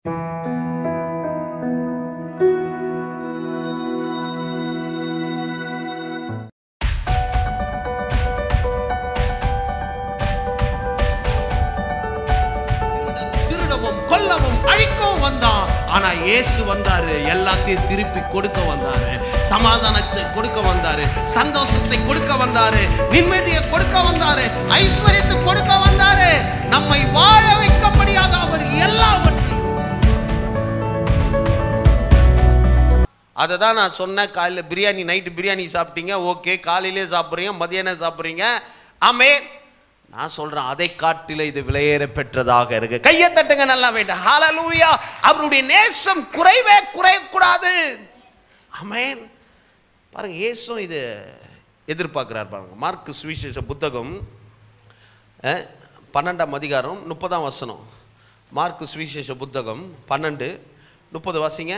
திருடவும் கொல்லவும் அழிக்கவும் வந்தான் ஆனா இயேசு வந்தாரு எல்லாத்தையும் திருப்பி கொடுக்க வந்தாரு சமாதானத்தை கொடுக்க வந்தாரு சந்தோஷத்தை கொடுக்க வந்தாரு நிம்மதியை கொடுக்க வந்தாரு ஐஸ்வர்யத்தை கொடுக்க வந்தாரு நம்மை வாழ வைக்கும்படியாக அவர் எல்லாவற்றையும் அதை தான் நான் சொன்னேன் காலையில் பிரியாணி நைட்டு பிரியாணி சாப்பிட்டீங்க ஓகே காலையிலே சாப்பிட்றீங்க மதியானம் சாப்பிட்றீங்க ஆமே நான் சொல்றேன் அதை காட்டில இது விலையேற பெற்றதாக இருக்கு கையை தட்டுங்க நல்லா வேண்டாம் ஹalleluya அவருடைய நேசம் குறைவே குறையக்கூடாது ஆமென் பாருங்க இயேசும் இது எதிர்பார்க்கிறார் பாருங்க மார்க் சுவிசேஷ புத்தகம் அஹ், பன்னெண்டாம் அதிகாரம் முப்பதாம் வசனம் மார்க் சுவிசேஷ புத்தகம் பன்னெண்டு முப்பது வாசிங்க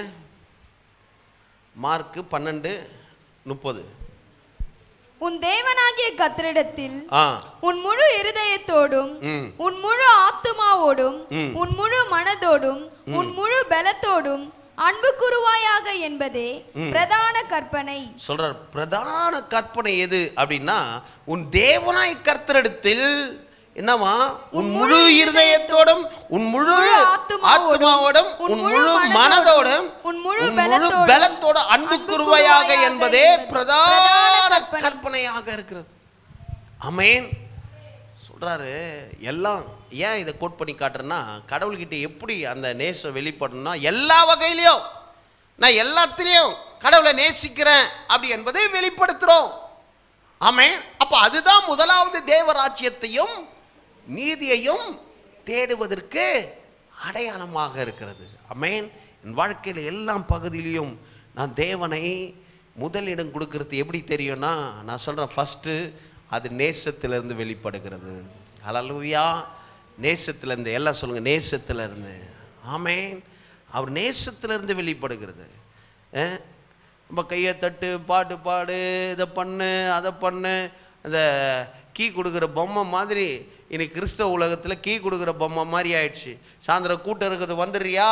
மார்க்கு பன்னெண்டு முப்பது உன் தேவனாகிய கத்திரிடத்தில் ஆ உன் முழு இருதயத்தோடும் ம் உன் முழு ஆத்துமாவோடும் ம். உன் முழு மனதோடும் உன் முழு பலத்தோடும் அன்பு குருவாயாக என்பதே பிரதான கற்பனை சொல்றார் பிரதான கற்பனை எது அப்படின்னா உன் தேவனாய் கர்த்தரிடத்தில் என்னவா உன் முழு இருதயத்தோடும் உன் முழு ஆத்மாவோடும் உன் முழு மனதோடும் உன் முழு உன் முழு பலத்தோடும் பலத்தோட அன்பு அன்பு குருவையாக குருவாயாக என்பதே என்பது பிரதான பிரதான கற்பனை. கற்பனையாக இருக்கிறது அமேன் சொல்றாரு எல்லாம் ஏன் இதை கோட் பண்ணி காட்டுறேன்னா கடவுள்கிட்ட எப்படி அந்த நேசம் வெளிப்படணும்னா எல்லா வகையிலையும் நான் எல்லாத்திலையும் கடவுளை நேசிக்கிறேன் அப்படி என்பதை வெளிப்படுத்துறோம் ஆமென் அப்ப அதுதான் முதலாவது தேவராஜ்யத்தையும் நீதியையும் தேடுவதற்கு அடையாளமாக இருக்கிறது அமேன் என் வாழ்க்கையில் எல்லா பகுதியிலையும் நான் தேவனை முதலிடம் கொடுக்கறது எப்படி தெரியும்னா நான் சொல்கிறேன் ஃபஸ்ட்டு அது நேசத்திலிருந்து வெளிப்படுகிறது ஹalleluya நேசத்திலிருந்து எல்லாம் சொல்லுங்கள் நேசத்திலிருந்து ஆமென் அவர் நேசத்திலிருந்து வெளிப்படுகிறது அஹ், நம்ம கையை தட்டு பாட்டு பாடு இதை பண்ணு அதை பண்ணு அந்த கீ கொடுக்குற பொம்மை மாதிரி இன்னைக்கு கிறிஸ்தவ உலகத்தில் கீ கொடுக்குற பொம்மை மாதிரி ஆயிடுச்சு சாயந்தரம் கூட்டம் இருக்குது வந்துடுறியா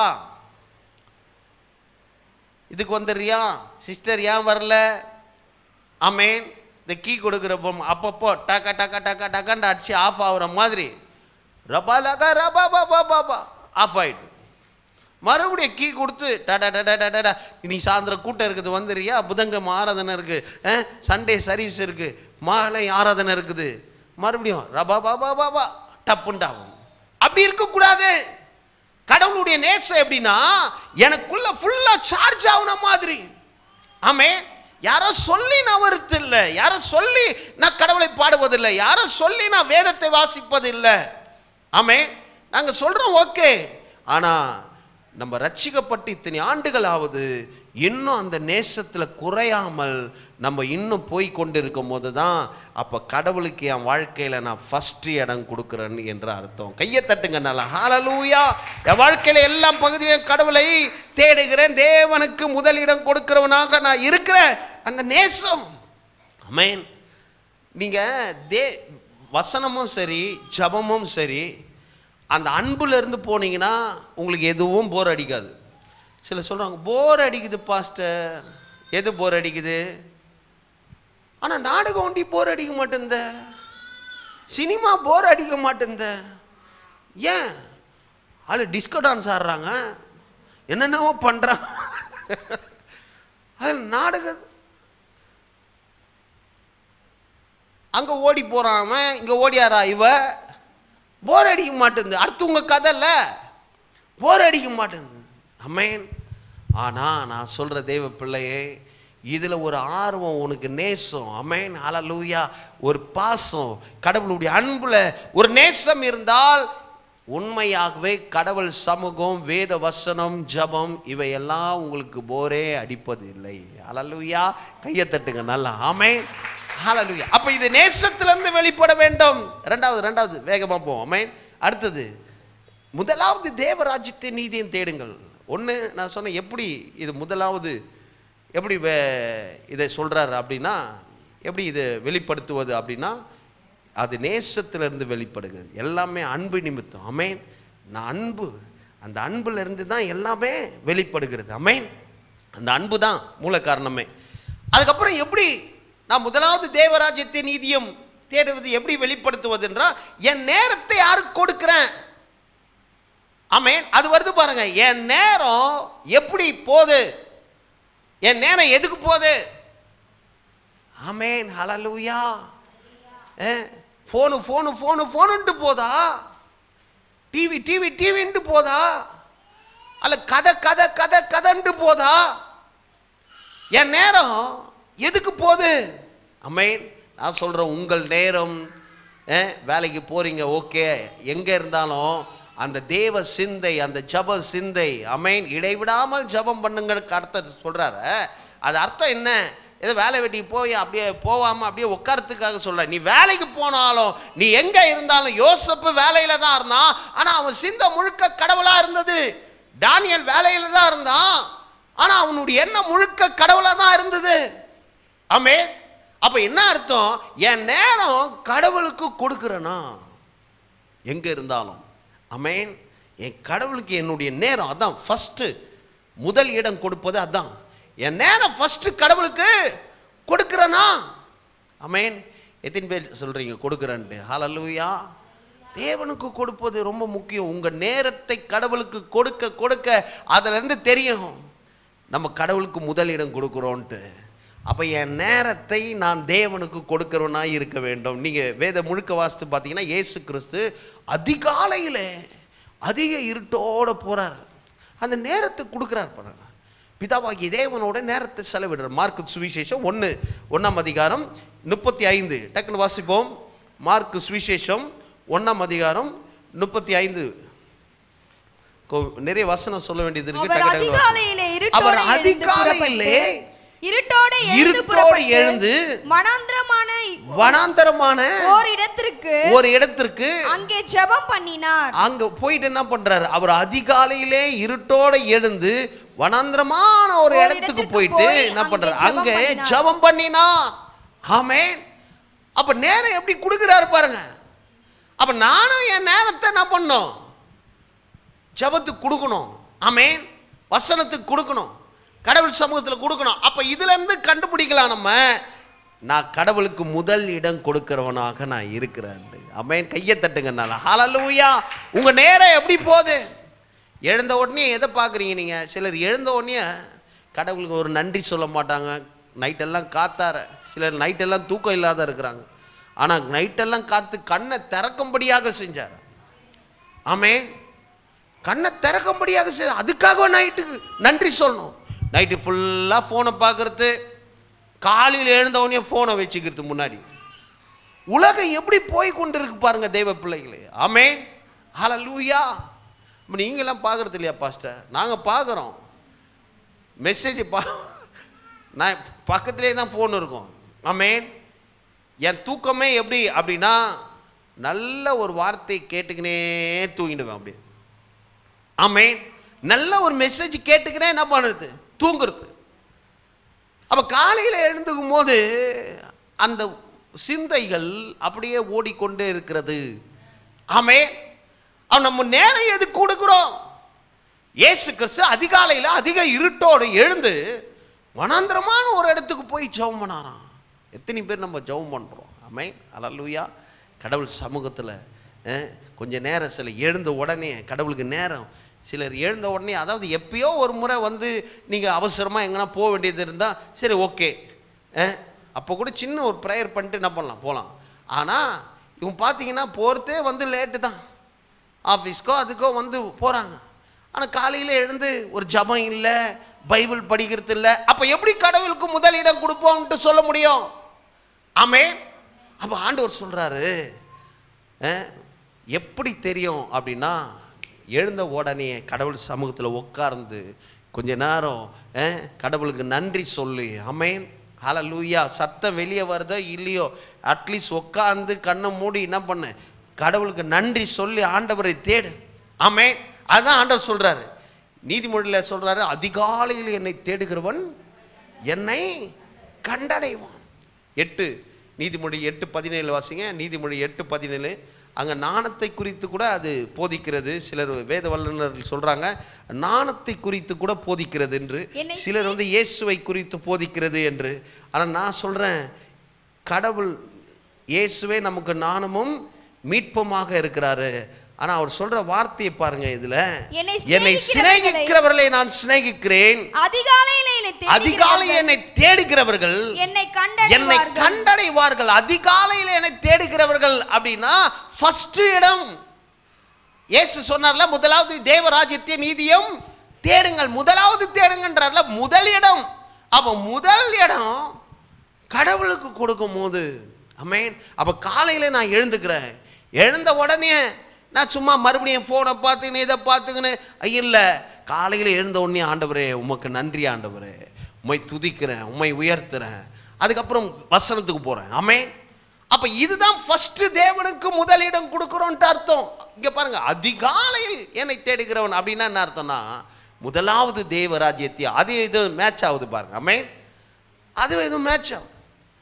இதுக்கு வந்துடுறியா சிஸ்டர் ஏன் வரல ஆமேன் இந்த கீ கொடுக்குற பொம்மை அப்பப்போ டக்க டக்க டக்க டக்கன்னு அடிச்சு ஆஃப் ஆகுற மாதிரி ரபா லகா ரபா பாபா பாபா ஆஃப் ஆயிடுது மறுபடியும் கீ கொடுத்து டட டட டட டட இனி சாயந்தரம் கூட்டம் இருக்குது வந்துடுறியா புதன்கிழமை ஆராதனை இருக்குது சண்டே சர்வீஸ் இருக்குது மாலை ஆராதனை இருக்குது மறுபடியும் ரபா பாபா பாபா டப்புண்டாகும் அப்படி இருக்கக்கூடாது கடவுளுடைய நேசம் எப்படின்னா எனக்குள்ள ஃபுல்லா சார்ஜ் ஆகுன மாதிரி ஆமே யாரோ சொல்லி நான் வருத்து இல்லை யாரோ சொல்லி நான் கடவுளை பாடுவதில்லை யாரோ சொல்லி நான் வேதத்தை வாசிப்பதில்லை ஆமே நாங்கள் சொல்கிறோம் ஓகே ஆனால் நம்ம ரட்சிக்கப்பட்டு இத்தனை ஆண்டுகள் ஆகுது இன்னும் அந்த நேசத்தில் குறையாமல் நம்ம இன்னும் போய் கொண்டு இருக்கும் போது தான் அப்போ கடவுளுக்கு என் வாழ்க்கையில் நான் ஃபஸ்ட்டு இடம் கொடுக்குறேன்னு என்ற அர்த்தம் கையை தட்டுங்க நல்லா ஹalleluya என் வாழ்க்கையில் எல்லா பகுதியிலும் கடவுளை தேடுகிறேன் தேவனுக்கு முதலிடம் கொடுக்கிறவனாக நான் இருக்கிறேன் அந்த நேசம் அமேன் நீங்கள் தே வசனமும் சரி ஜபமும் சரி அந்த அன்புல இருந்து போனீங்கன்னா உங்களுக்கு எதுவும் போர் அடிக்காது சில சொல்கிறாங்க போர் அடிக்குது பாஸ்டர் எது போர் அடிக்குது ஆனால் நாடகம் ஒண்டி போர் அடிக்க மாட்டேந்த சினிமா போர் அடிக்க மாட்டேந்த ஏன் ஆளு டிஸ்கோ டான்ஸ் ஆடுறாங்க என்னென்னவோ பண்ணுறாங்க அது நாடக அங்கே ஓடி போகிறான் அவன் இங்கே ஓடியாரா இவ போர் அடிக்க மாட்டேங்குது அடுத்து உங்கள் கதை இல்லை போர் அடிக்க மாட்டேங்குது அமேன் ஆனால் நான் சொல்கிற தெய்வ பிள்ளையே இதில் ஒரு ஆர்வம் உனக்கு நேசம் அமேன் அலலூயா ஒரு பாசம் கடவுளுடைய அன்புல ஒரு நேசம் இருந்தால் உண்மையாகவே கடவுள் சமூகம் வேத வசனம் ஜபம் இவையெல்லாம் உங்களுக்கு போரே அடிப்பது இல்லை அலலுயா கையை தட்டுங்க நல்லா ஆமே ஹalleluya அப்ப இது நேசத்திலிருந்து வெளிப்பட வேண்டும் ரெண்டாவது ரெண்டாவது வேகமா போவோம் ஆமென் அடுத்தது முதலாவது தேவராஜ்யத்தை நீதியும் தேடுங்கள் ஒன்று நான் சொன்னேன் எப்படி இது முதலாவது எப்படி வே- இதை சொல்றாரு அப்படின்னா எப்படி இதை வெளிப்படுத்துவது அப்படின்னா அது நேசத்திலிருந்து வெளிப்படுகிறது எல்லாமே அன்பு நிமித்தம் ஆமென் நான் அன்பு அந்த அன்புல இருந்து தான் எல்லாமே வெளிப்படுகிறது அமேன் அந்த அன்பு தான் மூல காரணமே அதுக்கப்புறம் எப்படி நான் முதலாவது தேவராஜ்யத்தை நீதியம் தேடுவது எப்படி வெளிப்படுத்துவது என்றால் என் நேரத்தை யாருக்கு கொடுக்கிறேன் ஆமேன் அது வருது பாருங்க என் நேரம் எப்படி போகுது என் நேரம் எதுக்கு போகுது ஆமேன் ஹலலூயா ஃபோனு ஃபோனு ஃபோனு ஃபோனுன்ட்டு போதா டிவி டிவி டிவின்ட்டு போதா அல்ல கதை கதை கதை கதைன்ட்டு போதா என் நேரம் எதுக்கு போகுது அமேன் நான் சொல்கிறேன் உங்கள் நேரம் அஹ், வேலைக்கு போகிறீங்க ஓகே எங்கே இருந்தாலும் அந்த தேவ சிந்தை அந்த ஜப சிந்தை அமேன் இடைவிடாமல் ஜபம் பண்ணுங்களுக்கு அர்த்தம் சொல்கிறாரு அது அர்த்தம் என்ன ஏதோ வேலை வெட்டிக்கு போய் அப்படியே போகாமல் அப்படியே உட்காரத்துக்காக சொல்ற நீ வேலைக்கு போனாலும் நீ எங்கே இருந்தாலும் யோசப்பு வேலையில தான் இருந்தான் ஆனால் அவன் சிந்தை முழுக்க கடவுளாக இருந்தது டானியல் வேலையில தான் இருந்தான் ஆனால் அவனுடைய எண்ணம் முழுக்க கடவுளாக தான் இருந்தது ஆமே அப்போ என்ன அர்த்தம் என் நேரம் கடவுளுக்கு கொடுக்குறேனா எங்கே இருந்தாலும் அமேன் என் கடவுளுக்கு என்னுடைய நேரம் அதான் ஃபஸ்ட்டு முதல் இடம் கொடுப்பது அதான் என் நேரம் ஃபஸ்ட்டு கடவுளுக்கு கொடுக்குறேனா அமேன் எத்தனை பேர் சொல்கிறீங்க கொடுக்குறேன்ட்டு ஹalleluya தேவனுக்கு கொடுப்பது ரொம்ப முக்கியம் உங்கள் நேரத்தை கடவுளுக்கு கொடுக்க கொடுக்க அதிலிருந்து தெரியும் நம்ம கடவுளுக்கு முதலிடம் கொடுக்குறோன்ட்டு அப்போ என் நேரத்தை நான் தேவனுக்கு கொடுக்கிறவனா இருக்க வேண்டும் நீங்கள் வேத முழுக்க வாசித்து பார்த்தீங்கன்னா இயேசு கிறிஸ்து அதிகாலையில் அதிக இருட்டோட போகிறார் அந்த நேரத்தை கொடுக்குறார் பாருங்க பிதாவாகிய தேவனோட நேரத்தை செலவிடுறார் மார்க்கு சுவிசேஷம் ஒன்று ஒன்றாம் அதிகாரம் முப்பத்தி ஐந்து டக்குன்னு வாசிப்போம் மார்க்கு சுவிசேஷம் ஒன்றாம் அதிகாரம் முப்பத்தி ஐந்து கோ- நிறைய வசனம் சொல்ல வேண்டியது இருக்கு அவர் டக்கு டக்குன்னு வாசி. அதிகாலையிலே அவர் இருட்டோடு எழுந்து அதிகாலையிலே புறப்பட்டு, இருட்டோடு எழுந்து இருட்டோடு புறப்பட்டு, எழுந்து வனாந்திரமான வனாந்தரமான ஓர் இடத்திற்கு ஒரு இடத்திற்கு அங்கே ஜெபம் பண்ணினார் அங்க போயிட்டு என்ன பண்றாரு அவர் அதிகாலையிலே இருட்டோட எழுந்து வனாந்திரமான ஒரு ஒரு இடத்துக்கு இடத்துக்கு போயிட்டு போய் என்ன அங்கே பண்றாரு ஜெபம் அங்கே பண்ணினார். ஜெபம் பண்ணினா ஆமென் அப்ப நேரம் எப்படி கொடுக்குறாரு பாருங்க அப்ப நானும் என் நேரத்தை என்ன பண்ணோம் ஜெபத்துக்கு கொடுக்கணும் ஆமென் வசனத்துக்கு கொடுக்கணும் கடவுள் சமூகத்தில் கொடுக்கணும் அப்ப இதுல இருந்து கண்டுபிடிக்கலாம் நம்ம நான் கடவுளுக்கு முதல் இடம் கொடுக்கிறவனாக நான் இருக்கிறேன் ஆமென் கையை தட்டுங்க நான் ஹalleluya உங்க நேரம் எப்படி போகுது எழுந்த உடனே எதை பார்க்குறீங்க நீங்க சிலர் எழுந்த உடனே கடவுளுக்கு ஒரு நன்றி சொல்ல மாட்டாங்க நைட்டெல்லாம் காத்தார சிலர் நைட்டெல்லாம் தூக்கம் இல்லாத இருக்கிறாங்க ஆனால் நைட்டெல்லாம் காத்து கண்ணை திறக்கும்படியாக செஞ்சார் ஆமென் கண்ணை திறக்கும்படியாக செய் அதுக்காக நைட்டுக்கு நன்றி சொல்லணும் நைட்டு ஃபுல்லாக ஃபோனை பார்க்கறது காலையில் எழுந்தவொடனே ஃபோனை வச்சுக்கிறது முன்னாடி உலகம் எப்படி போய் கொண்டு இருக்கு பாருங்க தெய்வ பிள்ளைகளே ஆமென் ஹalleluya இப்போ நீங்களாம் பார்க்குறது இல்லையா பாஸ்டர் நாங்கள் பார்க்குறோம் மெசேஜ் பா நான் பக்கத்துலேயே தான் ஃபோன் இருக்கும் ஆமென் என் தூக்கமே எப்படி அப்படின்னா நல்ல ஒரு வார்த்தை கேட்டுக்கினே தூங்கிடுவேன் அப்படியே ஆமென் நல்ல ஒரு மெசேஜ் கேட்டுக்கினே என்ன பண்ணுறது தூங்குறது அப்போ காலையில் எழுந்துக்கும் போது அந்த சிந்தைகள் அப்படியே ஓடிக்கொண்டே இருக்கிறது ஆமே அவன் நம்ம நேரம் எது கொடுக்குறோம் இயேசு கிறிஸ்து அதிகாலையில் அதிக இருட்டோடு எழுந்து வனாந்திரமான ஒரு இடத்துக்கு போய் ஜெபம் பண்ணாராம் எத்தனை பேர் நம்ம ஜெபம் பண்ணுறோம் ஆமே அல்லூயா கடவுள் சமூகத்தில் கொஞ்ச நேரம் சில எழுந்த உடனே கடவுளுக்கு நேரம் சிலர் எழுந்த உடனே அதாவது எப்பயோ ஒரு முறை வந்து நீங்கள் அவசரமாக எங்கன்னா போக வேண்டியது இருந்தால் சரி ஓகே அப்போ கூட சின்ன ஒரு ப்ரேயர் பண்ணிட்டு என்ன பண்ணலாம் போகலாம் ஆனால் இவங்க பார்த்தீங்கன்னா போகிறதே வந்து லேட்டு தான் ஆஃபீஸ்க்கோ அதுக்கோ வந்து போகிறாங்க ஆனால் காலையில் எழுந்து ஒரு ஜபம் இல்லை பைபிள் படிக்கிறது இல்லை அப்போ எப்படி கடவுளுக்கு முதலிடம் கொடுப்போம்ட்டு சொல்ல முடியும் ஆமே அப்போ ஆண்டவர் சொல்கிறாரு எப்படி தெரியும் அப்படின்னா எழுந்த உடனே கடவுள் சமூகத்தில் உட்கார்ந்து கொஞ்ச நேரம் அஹ், கடவுளுக்கு நன்றி சொல்லி அமேன் ஹalleluya சத்தம் வெளியே வருதோ இல்லையோ அட்லீஸ்ட் உட்கார்ந்து கண்ணை மூடி என்ன பண்ணு கடவுளுக்கு நன்றி சொல்லி ஆண்டவரை தேடு ஆமென் அதான் ஆண்டவர் சொல்றாரு நீதிமொழியில் சொல்றாரு அதிகாலையில் என்னை தேடுகிறவன் என்னை கண்டடைவான் எட்டு நீதிமொழி எட்டு பதினேழு வாசிங்க நீதிமொழி எட்டு பதினேழு அங்கே நாணத்தை குறித்து கூட அது போதிக்கிறது சிலர் வேத வல்லுநர்கள் சொல்கிறாங்க நாணத்தை குறித்து கூட போதிக்கிறது என்று என்னை சிலர் வந்து இயேசுவை குறித்து போதிக்கிறது என்று ஆனால் நான் சொல்கிறேன் கடவுள் இயேசுவே நமக்கு நாணமும் மீட்புமாக இருக்கிறாரு ஆனால் அவர் சொல்கிற வார்த்தையை பாருங்க இதில் என்னை என்னை சிநேகிக்கிறவர்களை சிநேகிக்கிறவர்களை நான் சிநேகிக்கிறேன் அதிகாலையிலே என்னை அதிகாலை தேடுகிறவர்கள் என்னை தேடுகிறவர்கள் என்னை என்னை கண்டடைவார்கள் கண்டடைவார்கள் அதிகாலையில் என்னை தேடுகிறவர்கள் அப்படின்னா ஃபர்ஸ்ட் இடம் இயேசு சொன்னார்ல முதலாவது தேவராஜ்யத்தை நீதியும் தேடுங்கள் முதலாவது தேடுங்கன்றார்ல முதல் இடம் அப்போ முதல் இடம் கடவுளுக்கு கொடுக்கும் போது அமேன் அப்போ காலையில் நான் எழுந்துக்கிறேன் எழுந்த உடனே நான் சும்மா மறுபடியும் ஃபோனை பார்த்துக்கின்னு இதை பார்த்துக்கின்னு இல்லை காலையில் எழுந்த உடனே ஆண்டவரே உமக்கு நன்றி ஆண்டவரே உம்மை துதிக்கிறேன் உம்மை உயர்த்துறேன் அதுக்கப்புறம் வசனத்துக்கு போகிறேன் அமேன் அப்போ இதுதான் ஃபர்ஸ்ட் தேவனுக்கு முதலிடம் கொடுக்குறோன்ட்டு அர்த்தம் இங்கே பாருங்க அதிகாலையில் என்னை தேடுகிறவன் அப்படின்னா என்ன அர்த்தம்னா முதலாவது தேவராஜ்யத்தை அது இது மேட்ச் ஆகுது பாருங்க அமேன் அது எதுவும் மேட்ச் ஆகுது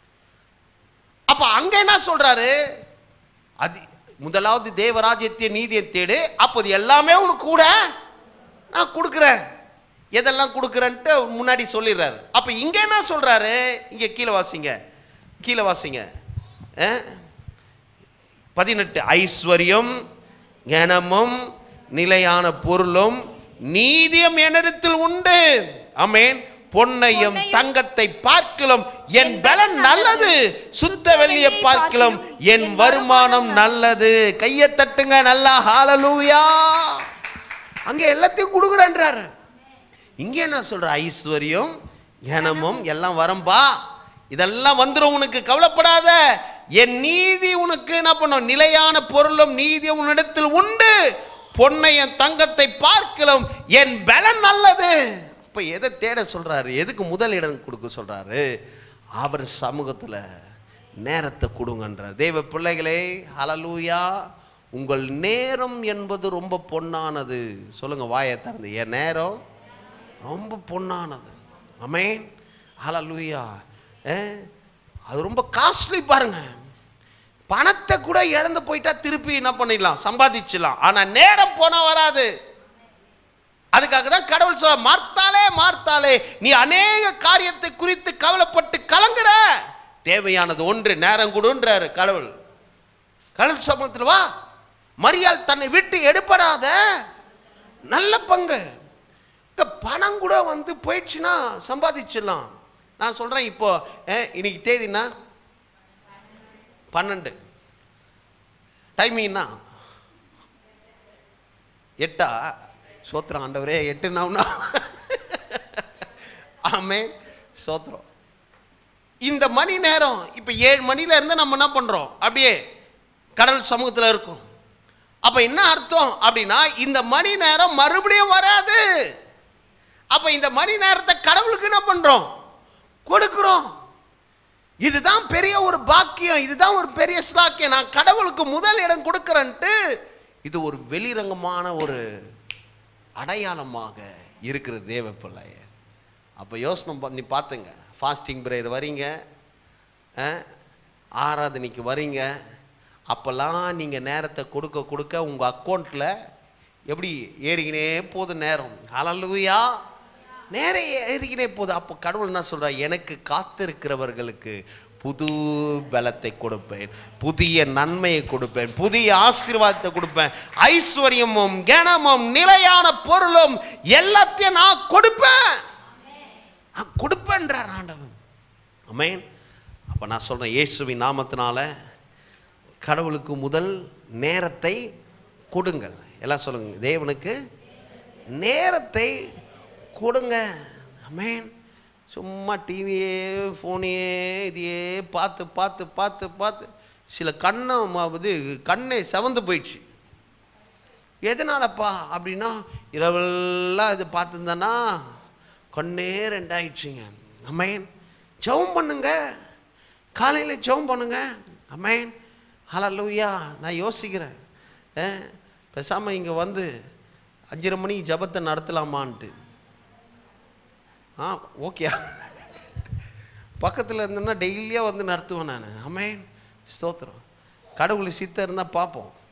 அப்ப அங்க என்ன சொல்றாரு அது முதலாவது தேவராஜ்யத்தை நீதியை தேடு அப்போது எல்லாமே உனக்கு கூட நான் கொடுக்குறேன் எதெல்லாம் கொடுக்குறேன்ட்டு முன்னாடி சொல்லிடுறாரு அப்ப இங்க என்ன சொல்றாரு இங்க கீழே வாசிங்க கீழே வாசிங்க அஹ்? பதினெட்டு ஐஸ்வர்யம் கனமும் நிலையான பொருளும் நீதியம் என்னிடத்தில் உண்டு அமேன் பொன்னையும் பொன்னையும் தங்கத்தை பார்க்கலாம் என் பலன் நல்லது சுத்த வெள்ளியை பார்க்கலாம் என் வருமானம் நல்லது கையை தட்டுங்க நல்லா ஹாலலூயா அங்க எல்லாத்தையும் கொடுக்குறேன்றாரு இங்க என்ன சொல்ற ஐஸ்வர்யம் கனமும் எல்லாம் வரம்பா இதெல்லாம் வந்துடும் உனக்கு கவலைப்படாத என் நீதி உனக்கு என்ன பண்ணும் நிலையான பொருளும் நீதியும் உன்னிடத்தில் உண்டு பொன்னையும் தங்கத்தை பார்க்கலாம் என் பலன் நல்லது அப்ப எதை தேட சொல்றாரு எதுக்கு முதல் இடம் கொடுக்க சொல்றாரு அவர் சமூகத்துல நேரத்தை கொடுங்கன்றார் தேவ பிள்ளைகளே ஹalleluya உங்கள் நேரம் என்பது ரொம்ப பொன்னானது சொல்லுங்க வாயை திறந்து என் நேரம் ரொம்ப பொன்னானது அமேன் ஹalleluya அது ரொம்ப காஸ்ட்லி பாருங்க பணத்தை கூட இழந்து போயிட்டா திருப்பி என்ன பண்ணிடலாம் சம்பாதிச்சிடலாம் ஆனா நேரம் போனா வராது அதுக்காக தான் கடவுள் சொல்ல மார்த்தாலே மார்த்தாலே நீ அநேக காரியத்தை குறித்து கவலைப்பட்டு கலங்குற தேவையானது ஒன்று நேரம் கொடுன்றாரு கடவுள் கடவுள் சமூகத்தில் வா மரியாள் தன்னை விட்டு எடுப்படாத நல்ல பங்கு இந்த பணம் கூட வந்து போயிடுச்சுன்னா சம்பாதிச்சிடலாம் நான் சொல்கிறேன் இப்போ அஹ், இன்னைக்கு தேதினா பன்னெண்டு டைமிங்னா எட்டா சோத்திரம் ஆண்டவரே எட்டுனாவுனா ஆமே சோத்திரம் இந்த மணி நேரம் இப்போ ஏழு மணில இருந்து நம்ம என்ன பண்ணுறோம் அப்படியே கடவுள் சமூகத்தில் இருக்கும் அப்போ என்ன அர்த்தம் அப்படின்னா இந்த மணி நேரம் மறுபடியும் வராது அப்போ இந்த மணி நேரத்தை கடவுளுக்கு என்ன பண்ணுறோம் கொடுக்குறோம் இதுதான் பெரிய ஒரு பாக்கியம் இதுதான் ஒரு பெரிய ஸ்லாக்கியம் நான் கடவுளுக்கு முதல் இடம் கொடுக்குறேன்ட்டு இது ஒரு வெளிரங்கமான ஒரு அடையாளமாக இருக்கிற தேவ பிள்ளைய அப்போ யோசனை பண்ணி பார்த்துங்க ஃபாஸ்டிங் பிரேயர் வரீங்க அஹ், ஆராதனைக்கு வரீங்க அப்போல்லாம் நீங்கள் நேரத்தை கொடுக்க கொடுக்க உங்கள் அக்கௌண்ட்டில் எப்படி ஏறிக்கினே போகுது நேரம் ஹalleluya நேரம் ஏறிக்கினே போகுது அப்போ கடவுள் என்ன சொல்றா எனக்கு காத்திருக்கிறவர்களுக்கு புது பலத்தை கொடுப்பேன் புதிய நன்மையை கொடுப்பேன் புதிய ஆசீர்வாதத்தை கொடுப்பேன் ஐஸ்வர்யமும் கனமும் நிலையான பொருளும் எல்லாத்தையும் நான் கொடுப்பேன் நான் கொடுப்பேன்றார் ஆண்டவன் அமேன் அப்போ நான் சொல்கிறேன் இயேசுவின் நாமத்தினால கடவுளுக்கு முதல் நேரத்தை கொடுங்கள் எல்லாம் சொல்லுங்க தேவனுக்கு நேரத்தை கொடுங்க அமேன் சும்மா டிவியே ஃபோனையே இதையே பார்த்து பார்த்து பார்த்து பார்த்து சில கண்ணை ம- இது கண்ணே செவந்து போயிடுச்சு எதனாலப்பா அப்படின்னா இரவெல்லாம் இது பார்த்துருந்தேன்னா கண்ணே ரெண்டாயிடுச்சுங்க அமேன் ஜெபம் பண்ணுங்க காலையில் ஜெபம் பண்ணுங்க அமேன் ஹalleluya நான் யோசிக்கிறேன் அஹ், பேசாம இங்கே வந்து அஞ்சரை மணிக்கு ஜெபத்தை நடத்தலாமான்ட்டு ஆ ஓகே பக்கத்தில் இருந்தேன்னா டெய்லியாக வந்து நடத்துவேன் நான் அமேன் ஸ்தோத்திரம் கடவுள் சித்தம் இருந்தால் பார்ப்போம்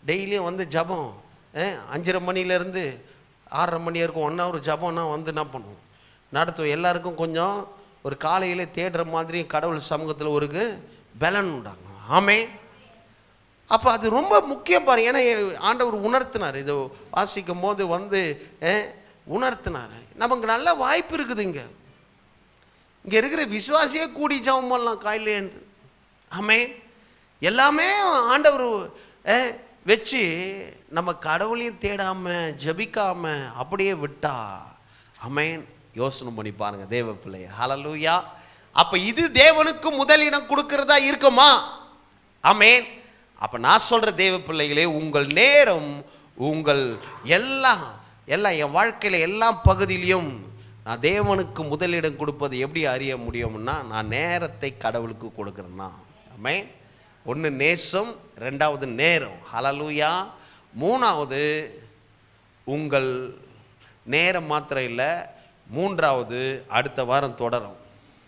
டெய்லியும் வந்து ஜபம் அஹ், அஞ்சரை மணிலேருந்து ஆறரை மணி வரைக்கும் ஒன் ஹவர் ஜபம்னா வந்து என்ன பண்ணுவோம் நடத்துவோம் எல்லாருக்கும் கொஞ்சம் ஒரு காலையில் தேடுற மாதிரி கடவுள் சமூகத்தில் ஒரு பலன் உண்டாங்க ஆமே அப்போ அது ரொம்ப முக்கியம் பாரு ஏன்னா ஆண்டவர் உணர்த்தினார் இதை வாசிக்கும் போது வந்து அஹ், உணர்த்தினார் நமக்கு நல்ல வாய்ப்பு இருக்குது இங்கே இங்கே இருக்கிற விசுவாசியே கூடி ஜெபம் பண்ணலாம் காலையிலேருந்து ஆமே எல்லாமே ஆண்டவர் அஹ், வச்சு நம்ம கடவுளையும் தேடாம ஜெபிக்காம அப்படியே விட்டா அமேன் யோசனை பண்ணி பாருங்க தேவ பிள்ளைய ஹalleluya அப்ப இது தேவனுக்கு முதலிடம் கொடுக்கிறதா இருக்குமா ஆமென் அப்ப நான் சொல்ற தேவ பிள்ளைகளே உங்கள் நேரம் உங்கள் எல்லாம் எல்லாம் என் வாழ்க்கையில எல்லா பகுதியிலையும் நான் தேவனுக்கு முதலிடம் கொடுப்பது எப்படி அறிய முடியும்னா நான் நேரத்தை கடவுளுக்கு கொடுக்குறேன்னா ஆமென் ஒன்று நேசம் ரெண்டாவது நேரம் ஹalleluya மூணாவது உங்கள் நேரம் மாத்திரம் இல்லை மூன்றாவது அடுத்த வாரம் தொடரும்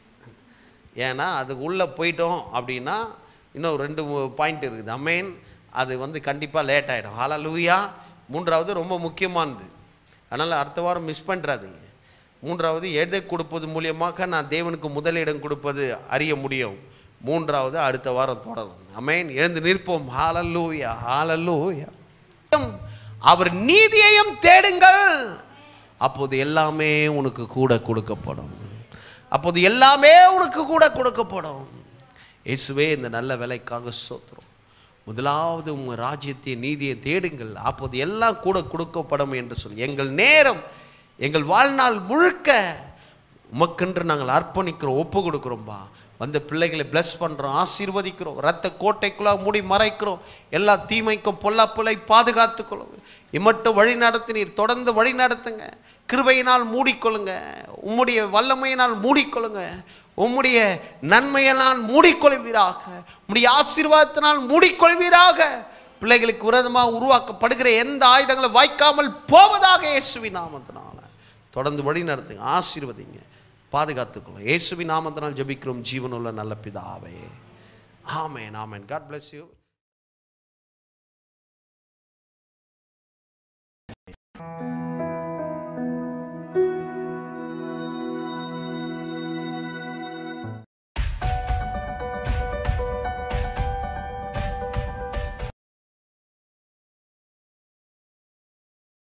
ஏன்னா அது உள்ளே போயிட்டோம் அப்படின்னா இன்னும் ரெண்டு பாயிண்ட் இருக்குது அமேன் அது வந்து கண்டிப்பாக லேட் ஆகிடும் ஹalleluya மூன்றாவது ரொம்ப முக்கியமானது அதனால் அடுத்த வாரம் மிஸ் பண்ணுறாதீங்க மூன்றாவது எதை கொடுப்பது மூலியமாக நான் தேவனுக்கு முதலிடம் கொடுப்பது அறிய முடியும் மூன்றாவது அடுத்த வாரம் தொடரும் அமேன் எழுந்து நிற்போம் ஹalleluya ஹalleluya அவர் நீதியையும் தேடுங்கள் அப்போது எல்லாமே உனக்கு கூட கொடுக்கப்படும் அப்போது எல்லாமே உனக்கு கூட கொடுக்கப்படும் இயேசுவே இந்த நல்ல வேலைக்காக சோத்துறோம் முதலாவது உங்கள் ராஜ்யத்தை நீதியை தேடுங்கள் அப்போது எல்லாம் கூட கொடுக்கப்படும் என்று சொல்லி எங்கள் நேரம் எங்கள் வாழ்நாள் முழுக்க உமக்கென்று நாங்கள் அர்ப்பணிக்கிறோம் ஒப்பு கொடுக்குறோம்பா வந்த பிள்ளைகளை bless பண்ணுறோம் ஆசீர்வதிக்கிறோம் ரத்த கோட்டைக்குள்ளாக மூடி மறைக்கிறோம் எல்லா தீமைக்கும் பொல்லாப்புலை பாதுகாத்துக்கொள்ளும் இம்மட்டும் வழி நடத்தினீர் தொடர்ந்து வழி நடத்துங்க கிருபையினால் மூடிக்கொள்ளுங்க உம்முடைய வல்லமையினால் மூடிக்கொள்ளுங்க உம்முடைய நன்மையினால் மூடிக்கொள்வீராக உம்முடைய ஆசீர்வாதத்தினால் மூடிக்கொள்வீராக பிள்ளைகளுக்கு விரோதமாக உருவாக்கப்படுகிற எந்த ஆயுதங்களும் வாய்க்காமல் போவதாக இயேசுவின் நாமத்தினால தொடர்ந்து வழி நடத்துங்க ஆசீர்வதிங்க பாதுகாத்துக்கொள்ளும் இயேசுவின் நாமத்தினால் ஜெபிக்கிறோம் ஜீவனுள்ள நல்ல பிதாவே ஆமென் ஆமென் காட் bless you